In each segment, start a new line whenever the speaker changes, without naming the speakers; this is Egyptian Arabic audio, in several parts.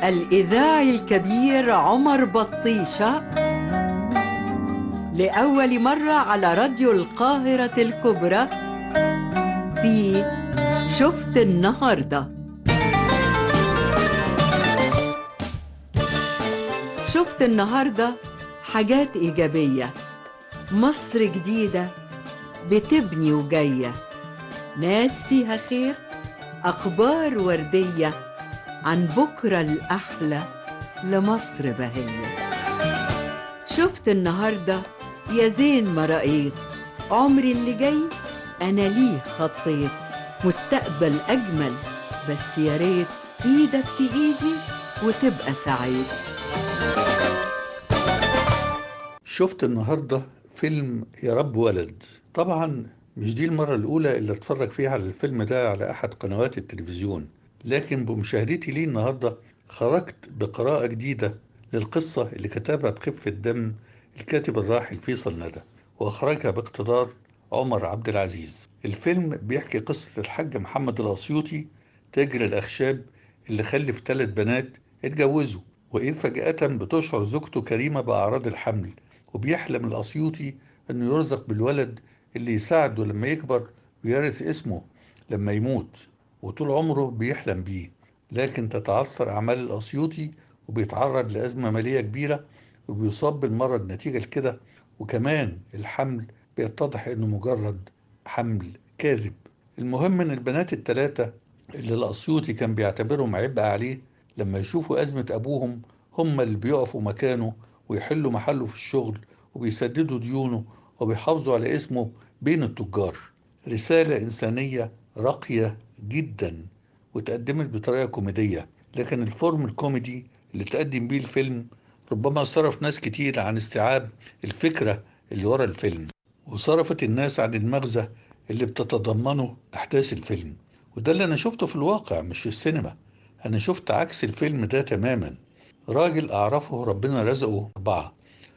الإذاعي الكبير عمر بطيشة لأول مرة على راديو القاهرة الكبرى في شفت النهارده شفت النهارده حاجات إيجابية مصر جديدة بتبني وجاية ناس فيها خير أخبار وردية عن بكرة الأحلى لمصر بهية شفت النهاردة يا زين ما رأيت عمري اللي جاي أنا ليه خطيت مستقبل أجمل بس يا ريت إيدك في إيدي وتبقى سعيد
شفت النهاردة فيلم يا رب ولد طبعا مش دي المرة الأولى اللي اتفرج فيها على الفيلم ده على أحد قنوات التلفزيون لكن بمشاهدتي ليه النهاردة خرجت بقراءة جديدة للقصة اللي كتبها بخفة دم الكاتب الراحل فيصل ندى وأخرجها باقتدار عمر عبد العزيز الفيلم بيحكي قصة الحاج محمد الأسيوطي تاجر الأخشاب اللي خلف ثلاث بنات اتجوزوا وإذ فجأة بتشعر زوجته كريمة بأعراض الحمل وبيحلم الأسيوطي أنه يرزق بالولد اللي يساعده لما يكبر ويرث اسمه لما يموت وطول عمره بيحلم بيه لكن تتعثر أعمال الأسيوطي وبيتعرض لأزمة مالية كبيرة وبيصاب بالمرض نتيجة لكده وكمان الحمل بيتضح انه مجرد حمل كاذب المهم ان البنات الثلاثة اللي الأسيوطي كان بيعتبرهم عبء عليه لما يشوفوا أزمة أبوهم هم اللي بيقفوا مكانه ويحلوا محله في الشغل وبيسددوا ديونه وبيحافظوا على اسمه بين التجار رسالة إنسانية راقية جدا وتقدمت بطريقة كوميدية لكن الفورم الكوميدي اللي تقدم بيه الفيلم ربما صرف ناس كتير عن استيعاب الفكرة اللي ورا الفيلم وصرفت الناس عن المغزى اللي بتتضمنه أحداث الفيلم وده اللي أنا شفته في الواقع مش في السينما أنا شفت عكس الفيلم ده تماما راجل أعرفه ربنا رزقه أربعة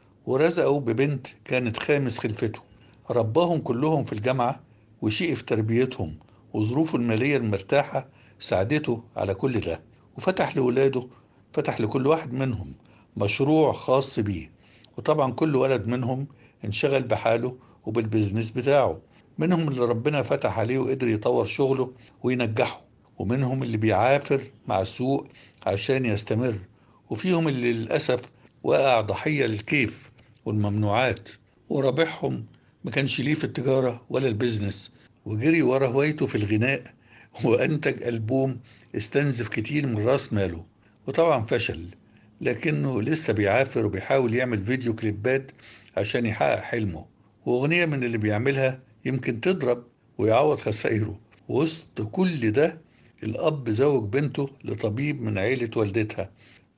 ورزقه ببنت كانت خامس خلفته رباهم كلهم في الجامعة وشيء في تربيتهم وظروفه المالية المرتاحة ساعدته على كل ده وفتح لولاده فتح لكل واحد منهم مشروع خاص بيه وطبعا كل ولد منهم انشغل بحاله وبالبزنس بتاعه منهم اللي ربنا فتح عليه وقدر يطور شغله وينجحه ومنهم اللي بيعافر مع السوق عشان يستمر وفيهم اللي للأسف وقع ضحية للكيف والممنوعات ورابحهم ما كانش ليه في التجارة ولا البيزنس وجري ورا هوايته في الغناء وأنتج ألبوم استنزف كتير من راس ماله وطبعا فشل لكنه لسه بيعافر وبيحاول يعمل فيديو كليبات عشان يحقق حلمه وأغنية من اللي بيعملها يمكن تضرب ويعوض خسائره وسط كل ده الأب زوج بنته لطبيب من عيلة والدتها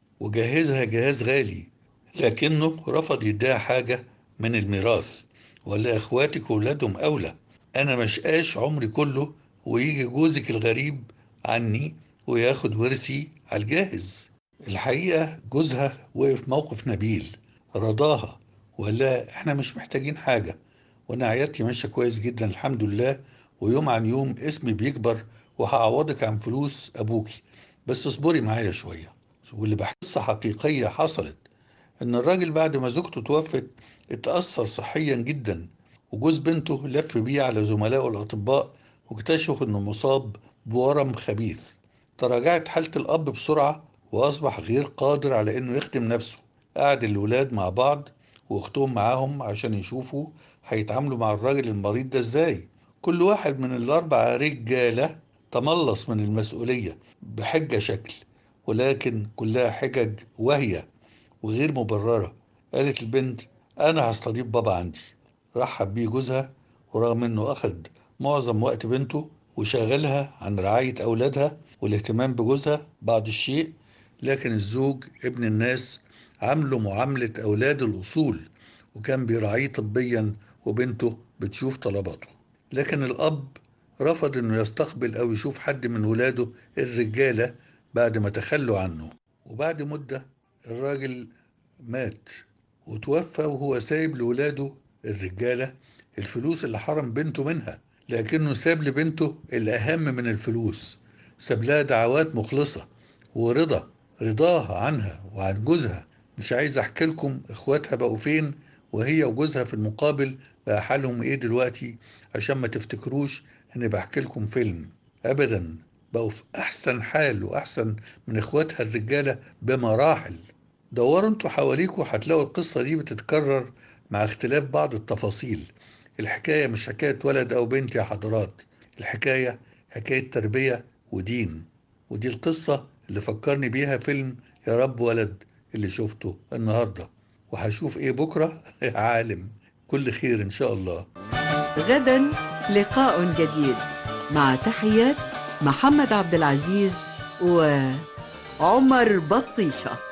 وجهزها جهاز غالي لكنه رفض يديها حاجة من الميراث ولا اخواتك وولادهم اولى انا مشقاش عمري كله ويجي جوزك الغريب عني وياخد ورثي على الجاهز الحقيقة جوزها وقف موقف نبيل رضاها وقال لها احنا مش محتاجين حاجة وانا عيادتي ماشية كويس جدا الحمد لله ويوم عن يوم اسمي بيكبر وهعوضك عن فلوس ابوكي بس اصبري معايا شوية واللي بحس حقيقية حصلت ان الراجل بعد ما زوجته توفت اتأثر صحيا جدا وجوز بنته لف بيه على زملائه الأطباء واكتشفوا إنه مصاب بورم خبيث تراجعت حالة الأب بسرعة وأصبح غير قادر على إنه يخدم نفسه قعد الولاد مع بعض وأختهم معاهم عشان يشوفوا هيتعاملوا مع الراجل المريض ده إزاي كل واحد من الأربع رجالة تملص من المسؤولية بحجة شكل ولكن كلها حجج وهي وغير مبررة قالت البنت أنا هستضيف بابا عندي رحب بيه جوزها ورغم إنه أخد معظم وقت بنته وشغلها عن رعاية أولادها والاهتمام بجوزها بعض الشيء لكن الزوج ابن الناس عامله معاملة أولاد الأصول وكان بيراعيه طبيا وبنته بتشوف طلباته لكن الأب رفض إنه يستقبل أو يشوف حد من ولاده الرجالة بعد ما تخلوا عنه وبعد مدة الراجل مات وتوفى وهو سايب لولاده الرجالة الفلوس اللي حرم بنته منها لكنه ساب لبنته الأهم من الفلوس ساب لها دعوات مخلصة ورضا رضاها عنها وعن جوزها مش عايز احكي لكم اخواتها بقوا فين وهي وجوزها في المقابل بقى حالهم ايه دلوقتي عشان ما تفتكروش اني بحكي لكم فيلم ابدا بقوا في احسن حال واحسن من اخواتها الرجاله بمراحل دوروا انتوا حواليكوا هتلاقوا القصه دي بتتكرر مع اختلاف بعض التفاصيل الحكايه مش حكايه ولد او بنت يا حضرات الحكايه حكايه تربيه ودين ودي القصه اللي فكرني بيها فيلم يا رب ولد اللي شفته النهارده وهشوف ايه بكره يا عالم كل خير ان شاء الله
غدا لقاء جديد مع تحيات محمد عبد العزيز وعمر بطيشه